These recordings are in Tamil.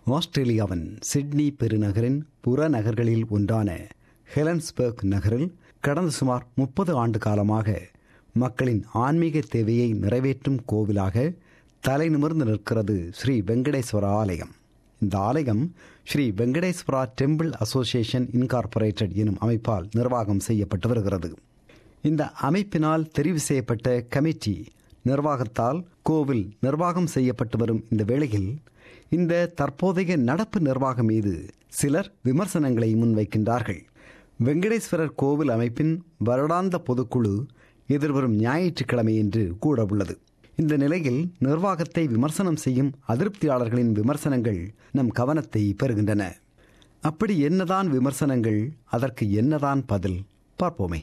ஆஸ்திரேலியாவின் சிட்னி பெருநகரின் புறநகர்களில் ஒன்றான ஹெலன்ஸ்பர்க் நகரில் கடந்த சுமார் முப்பது ஆண்டு காலமாக மக்களின் ஆன்மீக தேவையை நிறைவேற்றும் கோவிலாக தலை நிமிர்ந்து நிற்கிறது ஸ்ரீ வெங்கடேஸ்வர ஆலயம் இந்த ஆலயம் Sri Venkateswara temple association incorporated எனும் அமைப்பால் நிர்வாகம் செய்யப்பட்டு வருகிறது இந்த அமைப்பினால் தெரிவு செய்யப்பட்ட கமிட்டி நிர்வாகத்தால் கோவில் நிர்வாகம் செய்யப்பட்டு வரும் இந்த வேளையில் இந்த தற்போதைய நடப்பு நிர்வாகம் மீது சிலர் விமர்சனங்களை முன்வைக்கின்றார்கள் வெங்கடேஸ்வரர் கோவில் அமைப்பின் வருடாந்த பொதுக்குழு எதிர்வரும் ஞாயிற்றுக்கிழமை என்று கூட உள்ளது இந்த நிலையில் நிர்வாகத்தை விமர்சனம் செய்யும் அதிருப்தியாளர்களின் விமர்சனங்கள் நம் கவனத்தை பெறுகின்றன அப்படி என்னதான் விமர்சனங்கள் அதற்கு என்னதான் பதில் பார்ப்போமே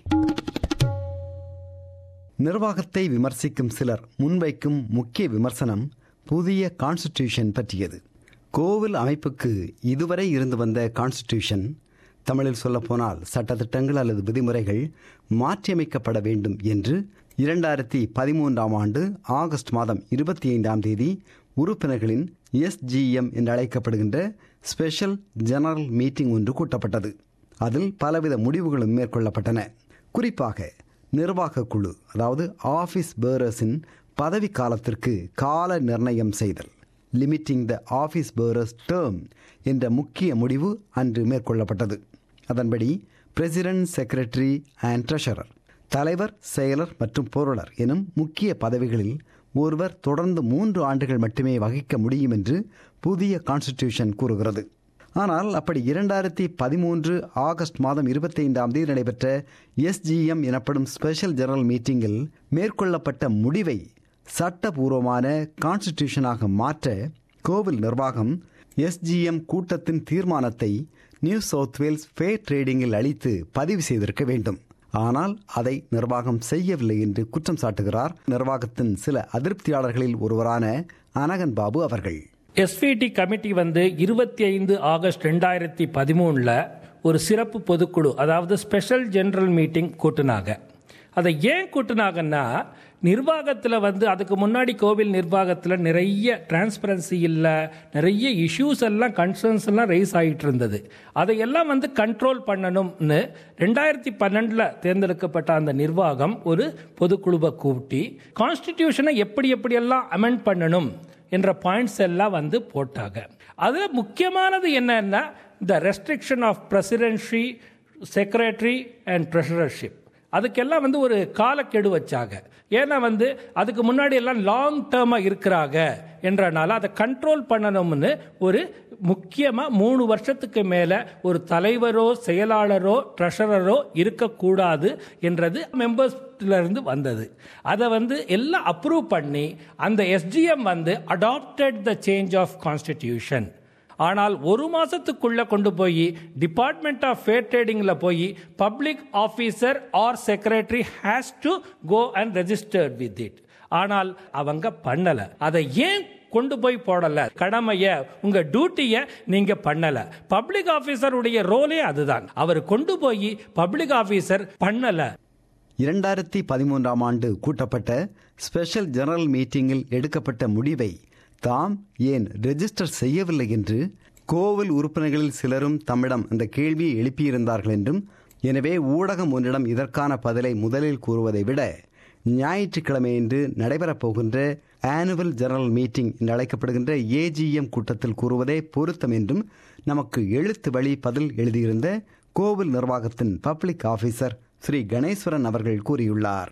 நிர்வாகத்தை விமர்சிக்கும் சிலர் முன்வைக்கும் முக்கிய விமர்சனம் புதிய கான்ஸ்டிடியூஷன் பற்றியது கோவில் அமைப்புக்கு இதுவரை இருந்து வந்த கான்ஸ்டிடியூஷன் தமிழில் சொல்லப்போனால் சட்டத்திட்டங்கள் அல்லது விதிமுறைகள் மாற்றியமைக்கப்பட வேண்டும் என்று இரண்டாயிரத்தி பதிமூன்றாம் ஆண்டு ஆகஸ்ட் மாதம் இருபத்தி ஐந்தாம் தேதி உறுப்பினர்களின் எஸ்ஜிஎம் என்று அழைக்கப்படுகின்ற ஸ்பெஷல் ஜெனரல் மீட்டிங் ஒன்று கூட்டப்பட்டது அதில் பலவித முடிவுகளும் மேற்கொள்ளப்பட்டன குறிப்பாக நிர்வாக குழு அதாவது ஆபீஸ் பேரர்ஸின் பதவி காலத்திற்கு கால நிர்ணயம் செய்தல் limiting the office bearers term என்ற முக்கிய முடிவு அன்று மேற்கொள்ளப்பட்டது அதன்படி பிரசிடென்ட் செக்ரட்டரி அண்ட் ட்ரெஷரர் தலைவர் செயலர் மற்றும் பொருளர் எனும் முக்கிய பதவிகளில் ஒருவர் தொடர்ந்து மூன்று ஆண்டுகள் மட்டுமே வகிக்க முடியும் என்று புதிய கான்ஸ்டிடியூஷன் கூறுகிறது ஆனால் அப்படி இரண்டாயிரத்தி பதிமூன்று ஆகஸ்ட் மாதம் இருபத்தி ஐந்தாம் தேதி நடைபெற்ற எஸ்ஜிஎம் எனப்படும் ஸ்பெஷல் ஜெனரல் மீட்டிங்கில் மேற்கொள்ளப்பட்ட முடிவை சட்டபூர்வமான கான்ஸ்டிடியூஷனாக மாற்ற கோவில் நிர்வாகம் எஸ்ஜிஎம் கூட்டத்தின் தீர்மானத்தை நியூ சவுத் வேல்ஸ் ஃபேர் ட்ரேடிங்கில் அளித்து பதிவு செய்திருக்க வேண்டும் ஆனால் அதை நிர்வாகம் செய்யவில்லை என்று குற்றம் சாட்டுகிறார் நிர்வாகத்தின் சில அதிருப்தியாளர்களில் ஒருவரான அனகன் பாபு அவர்கள் எஸ்பிடி கமிட்டி வந்து இருபத்தி ஐந்து ஆகஸ்ட் ரெண்டாயிரத்தி பதிமூணில் ஒரு சிறப்பு பொதுக்குழு அதாவது ஸ்பெஷல் ஜெனரல் மீட்டிங் கூட்டினாங்க அதை ஏன் கூட்டினாங்கன்னா நிர்வாகத்தில் வந்து அதுக்கு முன்னாடி கோவில் நிர்வாகத்தில் நிறைய டிரான்ஸ்பரன்சி இல்லை நிறைய இஷ்யூஸ் எல்லாம் கன்சர்ன்ஸ் எல்லாம் ரைஸ் ஆகிட்டு இருந்தது அதையெல்லாம் வந்து கண்ட்ரோல் பண்ணணும்னு ரெண்டாயிரத்தி பன்னெண்டில் தேர்ந்தெடுக்கப்பட்ட அந்த நிர்வாகம் ஒரு பொதுக்குழுவை கூட்டி கான்ஸ்டிடியூஷனை எப்படி எப்படியெல்லாம் அமெண்ட் பண்ணணும் என்ற பாயிண்ட்ஸ் எல்லாம் வந்து போட்டாங்க அதில் முக்கியமானது என்னன்னா இந்த restriction of presidency secretary and treasurership அதுக்கெல்லாம் வந்து ஒரு காலக்கெடு வச்சாங்க ஏன்னா வந்து அதுக்கு முன்னாடி எல்லாம் லாங் டேர்மாக இருக்கிறாங்க என்றனால அதை கண்ட்ரோல் பண்ணணும்னு ஒரு முக்கியமாக மூணு வருஷத்துக்கு மேலே ஒரு தலைவரோ செயலாளரோ ட்ரெஷரரோ இருக்கக்கூடாது என்றது மெம்பர்ஸ்ல இருந்து வந்தது அதை வந்து எல்லாம் அப்ரூவ் பண்ணி அந்த எஸ்டிஎம் வந்து adopted the change of constitution ஆனால் ஒரு மாசத்துக்குள்ள கொண்டு போய் டிபார்ட்மெண்ட் ஆஃப் ஃபேர் ட்ரேடிங்ல போய் public officer or secretary has to go and registered with it ஆனால் அவங்க பண்ணல அதை ஏன் கொண்டு போய் போடல கடமைய உங்க டியூட்டிய நீங்க பண்ணல பப்ளிக் ஆபீசருடைய ரோலே அதுதான் அவர் கொண்டு போய் பப்ளிக் ஆபீசர் பண்ணல இரண்டாயிரத்தி பதிமூன்றாம் ஆண்டு கூட்டப்பட்ட ஸ்பெஷல் ஜெனரல் மீட்டிங்கில் எடுக்கப்பட்ட முடிவை தாம் ஏன் ரெஜிஸ்டர் செய்யவில்லை என்று கோவில் உறுப்பினர்களில் சிலரும் தம்மிடம் அந்த கேள்வியை எழுப்பியிருந்தார்கள் என்றும் எனவே ஊடகம் ஒன்றிடம் இதற்கான பதிலை முதலில் கூறுவதை விட ஞாயிற்றுக்கிழமையன்று நடைபெறப் போகின்ற ஆனுவல் ஜெனரல் மீட்டிங் என்று அழைக்கப்படுகின்ற ஏஜிஎம் கூட்டத்தில் கூறுவதே பொருத்தம் என்றும் நமக்கு எழுத்து வழி பதில் எழுதியிருந்த கோவில் நிர்வாகத்தின் பப்ளிக் ஆபீசர் ஸ்ரீ கணேஸ்வரன் அவர்கள் கூறியுள்ளார்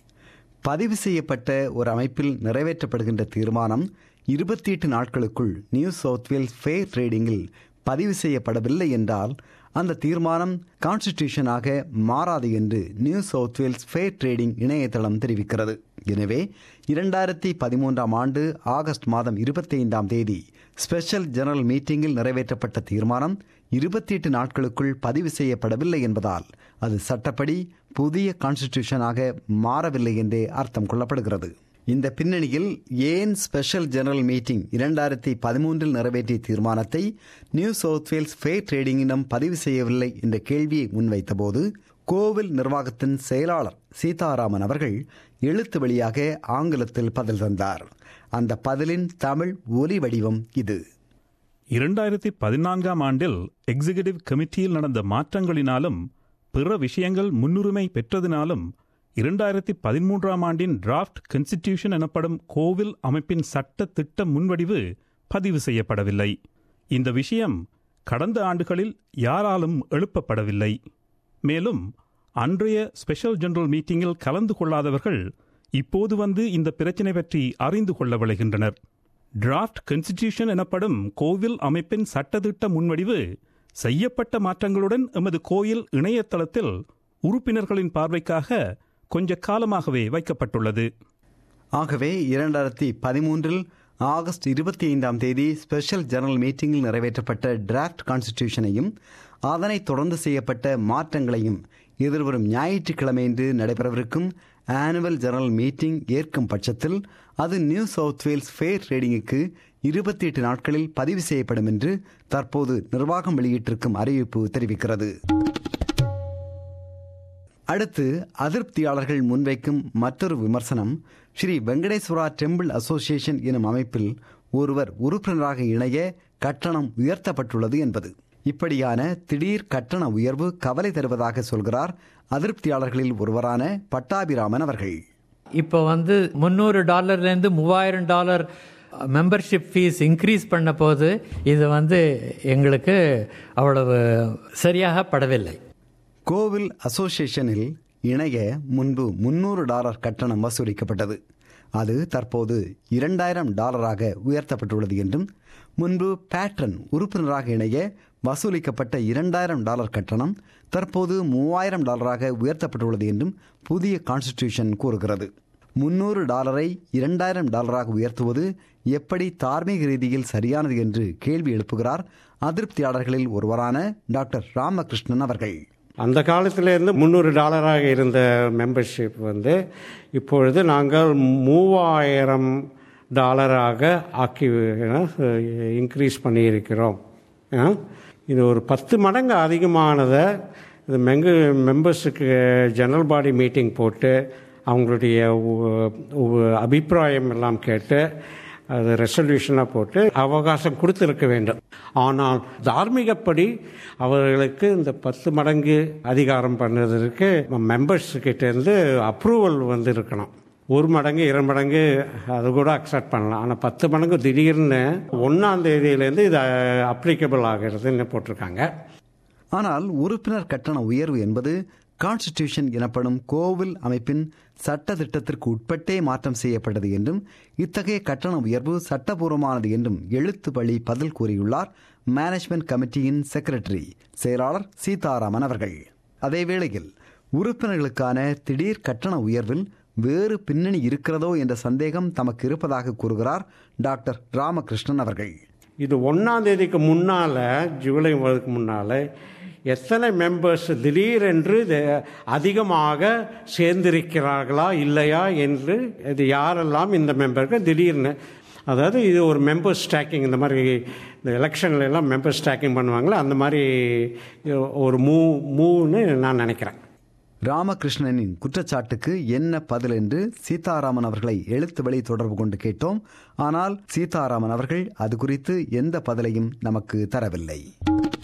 பதிவு செய்யப்பட்ட ஒரு அமைப்பில் நிறைவேற்றப்படுகின்ற தீர்மானம் இருபத்தி எட்டு நாட்களுக்குள் நியூ சவுத் வேல்ஸ் ஃபேர் ட்ரேடிங்கில் பதிவு செய்யப்படவில்லை என்றால் அந்த தீர்மானம் கான்ஸ்டிடியூஷனாக மாறாது என்று New South Wales fair trading இணையதளம் தெரிவிக்கிறது எனவே இரண்டாயிரத்தி பதிமூன்றாம் ஆண்டு ஆகஸ்ட் மாதம் இருபத்தி ஐந்தாம் தேதி ஸ்பெஷல் ஜெனரல் மீட்டிங்கில் நிறைவேற்றப்பட்ட தீர்மானம் இருபத்தி எட்டு நாட்களுக்குள் பதிவு செய்யப்படவில்லை என்பதால் அது சட்டப்படி புதிய கான்ஸ்டிடியூஷனாக மாறவில்லை என்றே அர்த்தம் கொள்ளப்படுகிறது இந்த பின்னணியில் ஏன் ஸ்பெஷல் ஜெனரல் மீட்டிங் இரண்டாயிரத்தி பதிமூன்றில் நிறைவேற்றிய தீர்மானத்தை நியூ சவுத் வேல்ஸ் ஃபேர் ட்ரேடிங்கிடம் பதிவு செய்யவில்லை என்ற கேள்வியை முன்வைத்தபோது கோவில் நிர்வாகத்தின் செயலாளர் சீதாராமன் அவர்கள் எழுத்து வழியாக ஆங்கிலத்தில் பதில் தந்தார் அந்த பதிலின் தமிழ் ஒலி வடிவம் இது இரண்டாயிரத்தி பதினான்காம் ஆண்டில் எக்ஸிகியூட்டிவ் கமிட்டியில் நடந்த மாற்றங்களினாலும் பிற விஷயங்கள் முன்னுரிமை பெற்றதினாலும் இரண்டாயிரத்தி பதிமூன்றாம் ஆண்டின் டிராஃப்ட் கன்ஸ்டிடியூஷன் எனப்படும் கோவில் அமைப்பின் சட்ட திட்ட முன்வடிவு பதிவு செய்யப்படவில்லை இந்த விஷயம் கடந்த ஆண்டுகளில் யாராலும் எழுப்பப்படவில்லை மேலும் அன்றைய ஸ்பெஷல் ஜெனரல் மீட்டிங்கில் கலந்து கொள்ளாதவர்கள் இப்போது வந்து இந்த பிரச்சினை பற்றி அறிந்து கொள்ள விளைகின்றனர் டிராஃப்ட் கன்ஸ்டிடியூஷன் எனப்படும் கோவில் அமைப்பின் சட்டத்திட்ட முன்வடிவு செய்யப்பட்ட மாற்றங்களுடன் எமது கோயில் இணையதளத்தில் உறுப்பினர்களின் பார்வைக்காக கொஞ்ச காலமாகவே வைக்கப்பட்டுள்ளது ஆகவே இரண்டாயிரத்தி பதிமூன்றில் ஆகஸ்ட் இருபத்தி ஐந்தாம் தேதி ஸ்பெஷல் ஜெனரல் மீட்டிங்கில் நிறைவேற்றப்பட்ட டிராஃப்ட் கான்ஸ்டிடியூஷனையும் அதனைத் தொடர்ந்து செய்யப்பட்ட மாற்றங்களையும் எதிர்வரும் ஞாயிற்றுக்கிழமையன்று நடைபெறவிருக்கும் ஆனுவல் ஜெனரல் மீட்டிங் ஏற்கும் பட்சத்தில் அது நியூ சவுத் வேல்ஸ் ஃபேர் ரேடிங்குக்கு இருபத்தி எட்டு நாட்களில் பதிவு செய்யப்படும் என்று தற்போது நிர்வாகம் வெளியிட்டிருக்கும் அறிவிப்பு தெரிவிக்கிறது அடுத்து அதிருப்தியாளர்கள் முன்வைக்கும் மற்றொரு விமர்சனம் ஸ்ரீ வெங்கடேஸ்வரா டெம்பிள் அசோசியேஷன் எனும் அமைப்பில் ஒருவர் உறுப்பினராக இணைய கட்டணம் உயர்த்தப்பட்டுள்ளது என்பது இப்படியான திடீர் கட்டண உயர்வு கவலை தருவதாக சொல்கிறார் அதிருப்தியாளர்களில் ஒருவரான பட்டாபிராமன் அவர்கள் இப்போ வந்து முந்நூறு டாலர்லேருந்து மூவாயிரம் டாலர் மெம்பர்ஷிப் ஃபீஸ் இன்க்ரீஸ் பண்ண போது இது வந்து எங்களுக்கு அவ்வளவு சரியாக படவில்லை கோவில் அசோசியேஷனில் இணைய முன்பு முன்னூறு டாலர் கட்டணம் வசூலிக்கப்பட்டது அது தற்போது இரண்டாயிரம் டாலராக உயர்த்தப்பட்டுள்ளது என்றும் முன்பு பேட்ரன் உறுப்பினராக இணைய வசூலிக்கப்பட்ட இரண்டாயிரம் டாலர் கட்டணம் தற்போது மூவாயிரம் டாலராக உயர்த்தப்பட்டுள்ளது என்றும் புதிய கான்ஸ்டிடியூஷன் கூறுகிறது முன்னூறு டாலரை இரண்டாயிரம் டாலராக உயர்த்துவது எப்படி தார்மீக ரீதியில் சரியானது என்று கேள்வி எழுப்புகிறார் அதிருப்தியாளர்களில் ஒருவரான டாக்டர் ராமகிருஷ்ணன் அவர்கள் அந்த காலத்திலேருந்து முந்நூறு டாலராக இருந்த மெம்பர்ஷிப் வந்து இப்பொழுது நாங்கள் மூவாயிரம் டாலராக ஆக்கி இன்க்ரீஸ் பண்ணியிருக்கிறோம் இது ஒரு பத்து மடங்கு அதிகமானதை இது மெங்கு மெம்பர்ஸுக்கு ஜெனரல் பாடி மீட்டிங் போட்டு அவங்களுடைய அபிப்பிராயம் எல்லாம் கேட்டு அது ரெசல்யூஷனாக போட்டு அவகாசம் கொடுத்துருக்க வேண்டும் ஆனால் தார்மீகப்படி அவர்களுக்கு இந்த பத்து மடங்கு அதிகாரம் பண்ணுறதுக்கு மெம்பர்ஸ்கிட்டேருந்து அப்ரூவல் வந்து இருக்கணும் ஒரு மடங்கு இரு மடங்கு அது கூட அக்செப்ட் பண்ணலாம் ஆனால் பத்து மடங்கு திடீர்னு ஒன்றாம் தேதியிலேருந்து இது அப்ளிகபிள் ஆகிறதுன்னு போட்டிருக்காங்க ஆனால் உறுப்பினர் கட்டண உயர்வு என்பது கான்ஸ்டிடியூஷன் எனப்படும் கோவில் அமைப்பின் சட்ட திட்டத்திற்கு உட்பட்டே மாற்றம் செய்யப்பட்டது என்றும் இத்தகைய கட்டண உயர்வு சட்டபூர்வமானது என்றும் எழுத்து வழி பதில் கூறியுள்ளார் மேனேஜ்மெண்ட் கமிட்டியின் செக்ரட்டரி செயலாளர் சீதாராமன் அவர்கள் அதேவேளையில் உறுப்பினர்களுக்கான திடீர் கட்டண உயர்வில் வேறு பின்னணி இருக்கிறதோ என்ற சந்தேகம் தமக்கு இருப்பதாக கூறுகிறார் டாக்டர் ராமகிருஷ்ணன் அவர்கள் இது ஒன்றாம் தேதிக்கு முன்னால் ஜூலை முதலுக்கு முன்னால் எத்தனை மெம்பர்ஸ் திடீரென்று அதிகமாக சேர்ந்திருக்கிறார்களா இல்லையா என்று இது யாரெல்லாம் இந்த மெம்பருக்கு திடீர்னு அதாவது இது ஒரு மெம்பர் ஸ்டாக்கிங் இந்த மாதிரி இந்த எலெக்ஷன்ல எல்லாம் மெம்பர் ஸ்டாக்கிங் பண்ணுவாங்களே அந்த மாதிரி ஒரு மூ மூன்னு நான் நினைக்கிறேன் ராமகிருஷ்ணனின் குற்றச்சாட்டுக்கு என்ன பதில் என்று சீதாராமன் அவர்களை எழுத்து வழி தொடர்பு கொண்டு கேட்டோம் ஆனால் சீதாராமன் அவர்கள் அது குறித்து எந்த பதிலையும் நமக்கு தரவில்லை